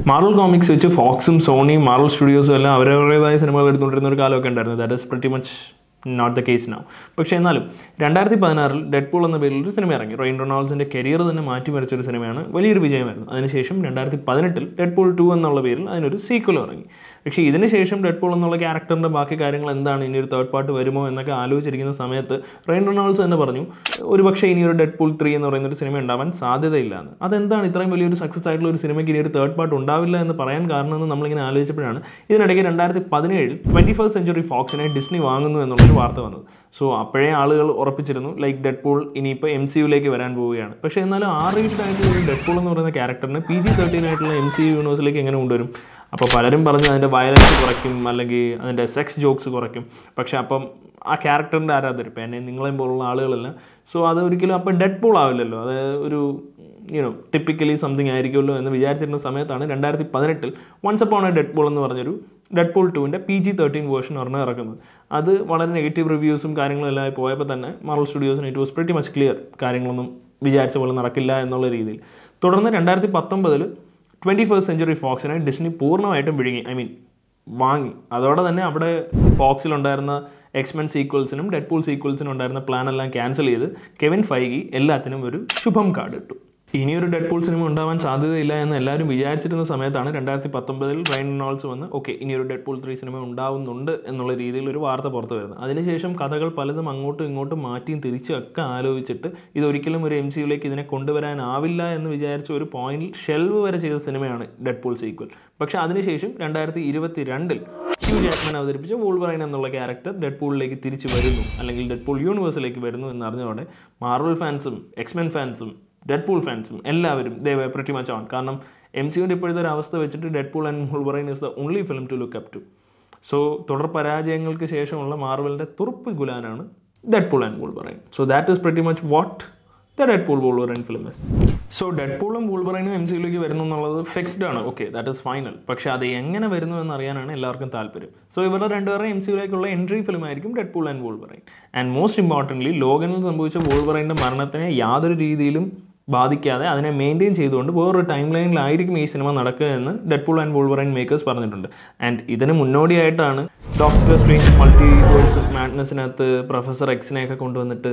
Marvel comics വെച്ച് ഫോക്സും സോണിയും Marvel സ്റ്റുഡിയോസും എല്ലാം അവരവരുടേതായ സിനിമകൾ എടുത്തുകൊണ്ടിരുന്ന ഒരു കാലമൊക്കെ ഉണ്ടായിരുന്നു that is pretty much not the case now പക്ഷേ എന്നാലും രണ്ടായിരത്തി പതിനാറിൽ ഡെഡ് പൂൾ എന്ന പേരിൽ ഒരു സിനിമ ഇറങ്ങി റെയിൻ റൊണാൾഡ്സിൻ്റെ കരിയർ തന്നെ മാറ്റിമറിച്ച ഒരു സിനിമയാണ് വലിയൊരു വിജയമായിരുന്നു അതിനുശേഷം രണ്ടായിരത്തി പതിനെട്ടിൽ ഡെഡ് പൂൾ ടു എന്നുള്ള പേരിൽ അതിനൊരു സീക്വൽ ഇറങ്ങി പക്ഷേ ഇതിന് ശേഷം ഡെഡ് പൂൾ എന്നുള്ള ക്യാരക്ടറിൻ്റെ ബാക്കി കാര്യങ്ങൾ എന്താണ് ഇനി ഒരു തേർഡ് പാർട്ട് വരുമോ എന്നൊക്കെ ആലോചിച്ചിരിക്കുന്ന സമയത്ത് റെയിൻ റൊണാൾഡ്സ് തന്നെ പറഞ്ഞു ഒരു പക്ഷേ ഇനി ഒരു ഡെഡ് പൂൾ ത്രീ എന്ന് പറയുന്ന ഒരു സിനിമ ഉണ്ടാവാൻ സാധ്യതയില്ല എന്ന് അതെന്താണ് ഇത്രയും വലിയൊരു സക്സസ് ആയിട്ടുള്ള ഒരു സിനിമയ്ക്ക് ഇനി ഒരു തേർഡ് പാർട്ട് ഉണ്ടാവില്ല എന്ന് പറയാൻ കാരണമെന്ന് നമ്മളിങ്ങനെ ആലോചിച്ചപ്പോഴാണ് ഇതിനിടയ്ക്ക് രണ്ടായിരത്തി പതിനേഴിൽ ട്വൻറ്റി ഫസ്റ്റ് സെഞ്ചുറി ഫോക്സിനെ ഡിസ്നി വാങ്ങുന്നു എന്നുള്ളൊരു വാർത്ത വന്നത് സോ അപ്പോഴേ ആളുകൾ ഉറപ്പിച്ചിരുന്നു ലൈക്ക് ഡെഡ് പൂൾ ഇനിയിപ്പോൾ എം സി യുലേക്ക് വരാൻ പോവുകയാണ് പക്ഷേ എന്നാലും ആർ റേറ്റഡ് ആയിട്ടുള്ള ഒരു ഡെഡ് പൂൾ എന്ന് പറയുന്ന ക്യാരക്ടറിന് പി ജി തേർട്ടീൻ ആയിട്ടുള്ള എം സി യു യൂണിവേഴ്സിലേക്ക് എങ്ങനെ കൊണ്ടുവരും അപ്പോൾ പലരും പറഞ്ഞു അതിൻ്റെ വയലൻസ് കുറയ്ക്കും അല്ലെങ്കിൽ അതിൻ്റെ സെക്സ് ജോക്സ് കുറയ്ക്കും പക്ഷേ അപ്പം ആ ക്യാരക്ടറിൻ്റെ ആരാധന ഇപ്പം എന്നെ നിങ്ങളെയും പോലുള്ള ആളുകളല്ല സോ അത് ഒരിക്കലും അപ്പോൾ ഡെഡ് പൂൾ ആവില്ലല്ലോ അത് ഒരു യുനോ ടിപ്പിക്കലി സംതിങ് ആയിരിക്കുമല്ലോ എന്ന് വിചാരിച്ചിരുന്ന സമയത്താണ് രണ്ടായിരത്തി പതിനെട്ടിൽ once upon a Deadpool എന്ന് പറഞ്ഞൊരു ഡെഡ് പൂൾ ടുവിൻ്റെ പി ജി തേർട്ടീൻ വേർഷൻ ഒരെണ്ണം ഇറക്കുന്നത് അത് വളരെ നെഗറ്റീവ് റിവ്യൂസും കാര്യങ്ങളും എല്ലാം ആയി പോയപ്പോൾ തന്നെ മാർവൽ സ്റ്റുഡിയോസിന് it was pretty much clear കാര്യങ്ങളൊന്നും വിചാരിച്ച പോലെ നടക്കില്ല എന്നുള്ള രീതിയിൽ തുടർന്ന് രണ്ടായിരത്തി പത്തൊമ്പതിൽ ട്വൻറ്റി ഫസ്റ്റ് സെഞ്ചുറി ഫോക്സിനെ ഡിസ്നി പൂർണ്ണമായിട്ടും വിഴുങ്ങി ഐ മീൻ വാങ്ങി അതോടെ തന്നെ അവിടെ ഫോക്സിലുണ്ടായിരുന്ന എക്സ്മെൻ സീക്വൽസിനും ഡെഡ് പൂൾ സീക്വൽസിനും ഉണ്ടായിരുന്ന പ്ലാൻ എല്ലാം ക്യാൻസൽ ചെയ്ത് കെവിൻ ഫൈഗി എല്ലാത്തിനും ഒരു ശുഭം കാർഡ് ഇട്ടു ഇനിയൊരു ഡെഡ് പൂൾ സിനിമ ഉണ്ടാവാൻ സാധ്യതയില്ല എന്ന് എല്ലാവരും വിചാരിച്ചിരുന്ന സമയത്താണ് രണ്ടായിരത്തി പത്തൊമ്പതിൽ റൈൻ നോൾസ് വന്ന് ഓക്കെ ഇനിയൊരു ഡെഡ് പൂൾ ത്രീ സിനിമ ഉണ്ടാവുന്നുണ്ട് എന്നുള്ള രീതിയിൽ ഒരു വാർത്ത പുറത്തു വരുന്നത് അതിനുശേഷം കഥകൾ പലതും അങ്ങോട്ടും ഇങ്ങോട്ടും മാറ്റിയും തിരിച്ചും ഒക്കെ ആലോചിച്ചിട്ട് ഇതൊരിക്കലും ഒരു എം സിയിലേക്ക് ഇതിനെ കൊണ്ടുവരാനാവില്ല എന്ന് വിചാരിച്ച ഒരു പോയിന്റിൽ ഷെൽവ് വരെ ചെയ്ത സിനിമയാണ് ഡെഡ് പൂൾ സീക്വൽ പക്ഷേ അതിനുശേഷം രണ്ടായിരത്തി ഇരുപത്തി രണ്ടിൽ ഹ്യൂ ജാക്മാൻ അവതരിപ്പിച്ച വോൾവറൈൻ എന്നുള്ള ക്യാരക്ടർ ഡെഡ് പൂളിലേക്ക് തിരിച്ചു വരുന്നു അല്ലെങ്കിൽ ഡെഡ് പൂൾ യൂണിവേഴ്സിലേക്ക് വരുന്നു എന്നറിഞ്ഞതോടെ മാർവൽ ഫാൻസും എക്സ്മെൻ ഫാൻസും ഡെഡ് പൂൾ ഫാൻസും എല്ലാവരും they were pretty much on കാരണം എം സിയുടെ ഇപ്പോഴത്തെ ഒരു അവസ്ഥ വെച്ചിട്ട് Deadpool and Wolverine is the only film to look up to so തുടർ പരാജയങ്ങൾക്ക് ശേഷമുള്ള മാർവലിൻ്റെ തുറുപ്പ് ഗുലാനാണ് Deadpool and Wolverine so that is pretty much what the dead Deadpool Wolverine film is so ഡെഡ് പൂളും വോൾവറൈനും എം സിയിലേക്ക് വരുന്നു എന്നുള്ളത് ഫിക്സ്ഡ് ആണ് ഓക്കെ ദാറ്റ് ഇസ് ഫൈനൽ പക്ഷേ അത് എങ്ങനെ വരുന്നു എന്നറിയാനാണ് എല്ലാവർക്കും താല്പര്യം സോ ഇവരുടെ രണ്ടുപേരുടെ എം സിയിലേക്കുള്ള എൻട്രി ഫിലിം ആയിരിക്കും Deadpool and Wolverine and most importantly ലോകനിൽ സംഭവിച്ച വോൾവറൈൻ്റെ മരണത്തിനെ യാതൊരു രീതിയിലും ബാധിക്കാതെ അതിനെ മെയിൻറ്റെയിൻ ചെയ്തുകൊണ്ട് വേറൊരു ടൈം ലൈനിലായിരിക്കും ഈ സിനിമ നടക്കുക എന്ന് Deadpool and Wolverine makers പറഞ്ഞിട്ടുണ്ട് ആൻഡ് ഇതിന് മുന്നോടിയായിട്ടാണ് Doctor Strange multi worlds of മാഡ്നസിനകത്ത് പ്രൊഫസർ എക്സിനെയൊക്കെ കൊണ്ടുവന്നിട്ട്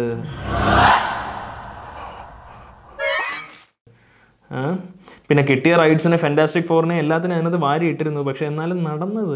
ആ? പിന്നെ കിട്ടിയ റൈറ്റ്സിനെ ഫെൻറ്റാസ്റ്റിക് ഫോറിനെ എല്ലാത്തിനും അതിനകത്ത് വാരി ഇട്ടിരുന്നു പക്ഷെ എന്നാലും നടന്നത്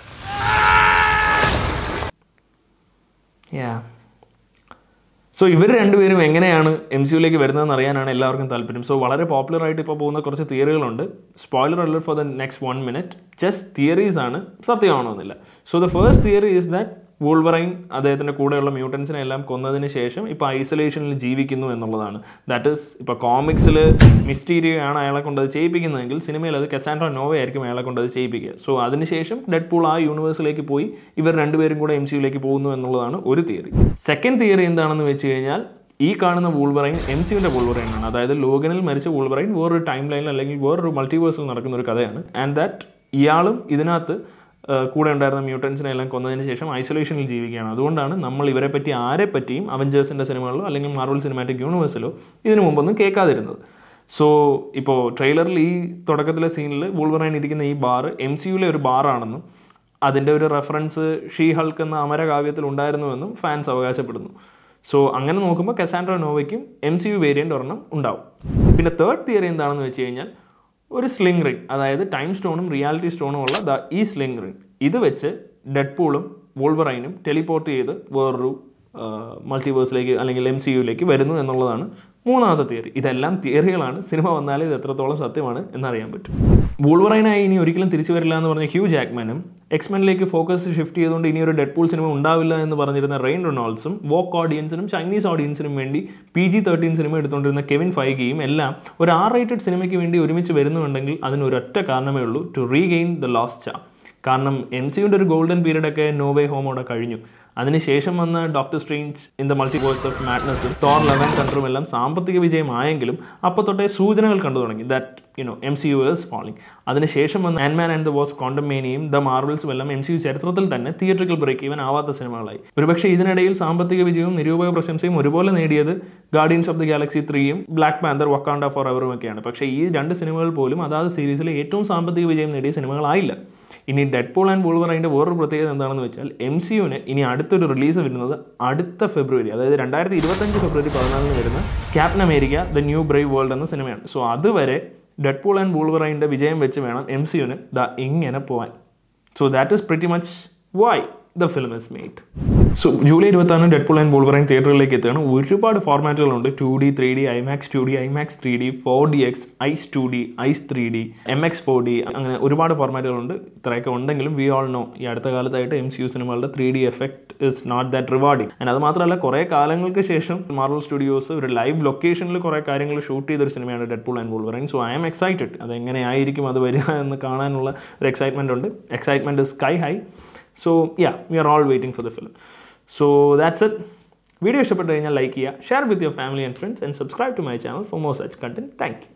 യാ സോ ഇവർ രണ്ടുപേരും എങ്ങനെയാണ് എം സി യുലേക്ക് വരുന്നതെന്ന് അറിയാനാണ് എല്ലാവർക്കും താല്പര്യം സോ വളരെ പോപ്പുലർ ആയിട്ട് ഇപ്പോൾ പോകുന്ന കുറച്ച് തിയറികളുണ്ട് spoiler alert for the next one minute just theories ആണ് സത്യമാണോന്നില്ല so the first theory is that Wolverine അദ്ദേഹത്തിൻ്റെ കൂടെയുള്ള മ്യൂട്ടൻസിനെ എല്ലാം കൊന്നതിന് ശേഷം ഇപ്പോൾ ഐസൊലേഷനിൽ ജീവിക്കുന്നു എന്നുള്ളതാണ് ദാറ്റ് ഈസ് ഇപ്പോൾ കോമിക്സിൽ മിസ്റ്റീരിയോ ആണ് അയാളെ കൊണ്ട് അത് ചെയ്യിപ്പിക്കുന്നതെങ്കിൽ സിനിമയിൽ അത് കസാൻഡ്ര നോവ ആയിരിക്കും അയാളെ കൊണ്ട് അത് ചെയ്യിപ്പിക്കുക സോ അതിനുശേഷം ഡെഡ് പൂൾ ആ യൂണിവേഴ്സിലേക്ക് പോയി ഇവർ രണ്ടുപേരും കൂടെ എം സിയിലേക്ക് പോകുന്നു എന്നുള്ളതാണ് ഒരു തിയറി സെക്കൻഡ് തിയറി എന്താണെന്ന് വെച്ച് കഴിഞ്ഞാൽ ഈ കാണുന്ന വൂൾവറൈൻ എം സിയുടെ വൂൾവറൈൻ ആണ് അതായത് ലോഗനിൽ മരിച്ച വൂൾവറൈൻ വേറൊരു ടൈം ലൈനിൽ അല്ലെങ്കിൽ വേറൊരു മൾട്ടിവേഴ്സിൽ നടക്കുന്ന ഒരു കഥയാണ് ആൻഡ് ദാറ്റ് ഇയാളും ഇതിനകത്ത് ഏഹ് കൂടെ ഉണ്ടായിരുന്ന മ്യൂട്ടൻസിനെ എല്ലാം കൊന്നതിന് ശേഷം ഐസൊലേഷനിൽ ജീവിക്കുകയാണ് അതുകൊണ്ടാണ് നമ്മൾ ഇവരെ പറ്റി ആരെ പറ്റിയും അവഞ്ചേഴ്സിൻ്റെ സിനിമകളിലോ അല്ലെങ്കിൽ മാർവൽ സിനിമാറ്റിക് യൂണിവേഴ്സിലോ ഇതിനു മുമ്പൊന്നും കേൾക്കാതിരുന്നത് സോ ഇപ്പോൾ ട്രെയിലറിൽ ഈ തുടക്കത്തിലെ സീനിൽ വൂൾവറൈൻ ഇരിക്കുന്ന ഈ ബാർ എം സി യുലെ ഒരു ബാറാണെന്നും അതിൻ്റെ ഒരു റെഫറൻസ് ഷീ ഹൾക്ക് എന്ന അമരകാവ്യത്തിൽ ഉണ്ടായിരുന്നുവെന്നും ഫാൻസ് അവകാശപ്പെടുന്നു സോ അങ്ങനെ നോക്കുമ്പോൾ കസാൻഡ്ര നോവയ്ക്കും എം സി യു വേരിയൻ്റ് ഒരെണ്ണം ഉണ്ടാവും പിന്നെ തേർഡ് തിയറി എന്താണെന്ന് വെച്ച് കഴിഞ്ഞാൽ ഒരു സ്ലിംഗ് റിംഗ് അതായത് ടൈം സ്റ്റോണും റിയാലിറ്റി സ്റ്റോണും ഉള്ള ദ ഈ സ്ലിംഗ് റിംഗ് ഇത് വെച്ച് ഡെഡ് പൂളും വോൾവറൈനും ടെലിപ്പോർട്ട് ചെയ്ത് വേറൊരു മൾട്ടിവേഴ്സിലേക്ക് അല്ലെങ്കിൽ എം സി യുയിലേക്ക് വരുന്നു എന്നുള്ളതാണ് മൂന്നാമത്തെ തിയറി ഇതെല്ലാം തിയറികളാണ് സിനിമ വന്നാലേ ഇത് എത്രത്തോളം സത്യമാണ് എന്നറിയാൻ പറ്റും വൂൾവറൈനായി ഇനി ഒരിക്കലും തിരിച്ചു വരില്ല എന്ന് പറഞ്ഞ ഹ്യൂ ജാക്മാനും എക്സ്മെനിലേക്ക് ഫോക്കസ് ഷിഫ്റ്റ് ചെയ്തുകൊണ്ട് ഇനി ഒരു ഡെഡ് പൂൾ സിനിമ ഉണ്ടാവില്ല എന്ന് പറഞ്ഞിരുന്ന റെയിൻ റൊണാൾഡ്സും വോക്ക് ഓഡിയൻസിനും ചൈനീസ് ഓഡിയൻസിനും വേണ്ടി പി ജി തേർട്ടീൻ സിനിമ എടുത്തുകൊണ്ടിരുന്ന കെവിൻ ഫൈഗിയും എല്ലാം ഒരു ആർ റേറ്റഡ് സിനിമയ്ക്ക് വേണ്ടി ഒരുമിച്ച് വരുന്നുണ്ടെങ്കിൽ അതിന് ഒരൊറ്റ കാരണമേ ഉള്ളൂ to regain the lost charm കാരണം എം സിയുടെ ഒരു ഗോൾഡൻ പീരീഡ് ഒക്കെ നോവേ ഹോമോടെ കഴിഞ്ഞു അതിനുശേഷം വന്ന Doctor Strange in the multiverse of മാഡ്നസും തോർ ലെവൻ കണ്ടറും എല്ലാം സാമ്പത്തിക വിജയമായെങ്കിലും അപ്പോൾ തൊട്ടേ സൂചനകൾ കണ്ടു തുടങ്ങി that you know M C U is falling അതിനുശേഷം വന്ന ആൻഡ്മാൻ ആൻഡ് ദ വാസ് കോണ്ടമേനിയും ദ മാർവൽസും എല്ലാം എം സി യു ചരിത്രത്തിൽ തന്നെ തിയേറ്ററിക്കൽ ബ്രേക്ക് ഈവൻ ആവാത്ത സിനിമകളായി ഒരുപക്ഷെ ഇതിനിടയിൽ സാമ്പത്തിക വിജയവും നിരൂപക പ്രശംസയും ഒരുപോലെ നേടിയത് ഗാർഡിയൻസ് ഓഫ് ദി ഗാലക്സി ത്രീയും ബ്ലാക്ക് പാന്തർ വക്കാണ്ട ഫോർ എവറും ഒക്കെയാണ് പക്ഷേ ഈ രണ്ട് സിനിമകൾ പോലും അതാത് സീരീസിലെ ഏറ്റവും സാമ്പത്തിക വിജയം നേടിയ സിനിമകളായില്ല ഇനി ഡെഡ് പോൾ ആൻഡ് വോൾവറൈൻ്റെ വേറൊരു പ്രത്യേകത എന്താണെന്ന് വെച്ചാൽ എം സി യുവിന് ഇനി അടുത്തൊരു റിലീസ് വരുന്നത് അടുത്ത ഫെബ്രുവരി അതായത് രണ്ടായിരത്തി ഇരുപത്തഞ്ച് ഫെബ്രുവരി പതിനാലിന് വരുന്ന Captain America the new brave world എന്ന സിനിമയാണ് സോ അതുവരെ ഡെഡ് പോൾ ആൻഡ് വോൾവറൈൻ്റെ വിജയം വെച്ച് വേണം എം സി യുവിന് ദ ഇങ്ങനെ പോകാൻ so that is pretty much why the film is made so July ഇരുപത്താറിന് ഡെഡ് പോൾ ആൻഡ് വോൾവറൈൻ തിയേറ്ററിലേക്ക് എത്തുകയാണ് ഒരുപാട് ഫോർമാറ്റുകളുണ്ട് two D three D IMAX two D IMAX three D four D X ICE two D ICE three D M X four D അങ്ങനെ ഒരുപാട് ഫോർമാറ്റുകളുണ്ട് ഇത്രയൊക്കെ ഉണ്ടെങ്കിലും we all know ഈ അടുത്ത കാലത്തായിട്ട് എം സി യു സിനിമകളുടെ three D effect is not that rewarding and അത് മാത്രമല്ല കുറേ കാലങ്ങൾക്ക് ശേഷം മാർവൽ സ്റ്റുഡിയോസ് ഒരു ലൈവ് ലൊക്കേഷനിൽ കുറേ കാര്യങ്ങൾ ഷൂട്ട് ചെയ്തൊരു സിനിമയാണ് Deadpool and Wolverine so I am excited അത് എങ്ങനെയായിരിക്കും അത് വരിക എന്ന് കാണാനുള്ള ഒരു എക്സൈറ്റ്മെൻ്റ് ഉണ്ട് excitement sky high so yeah we are all waiting for the film so that's it video ഇഷ്ടപ്പെട്ട് കഴിഞ്ഞാൽ ലൈക്ക് ചെയ്യുക share with your family and friends and subscribe to my channel for more such content thank U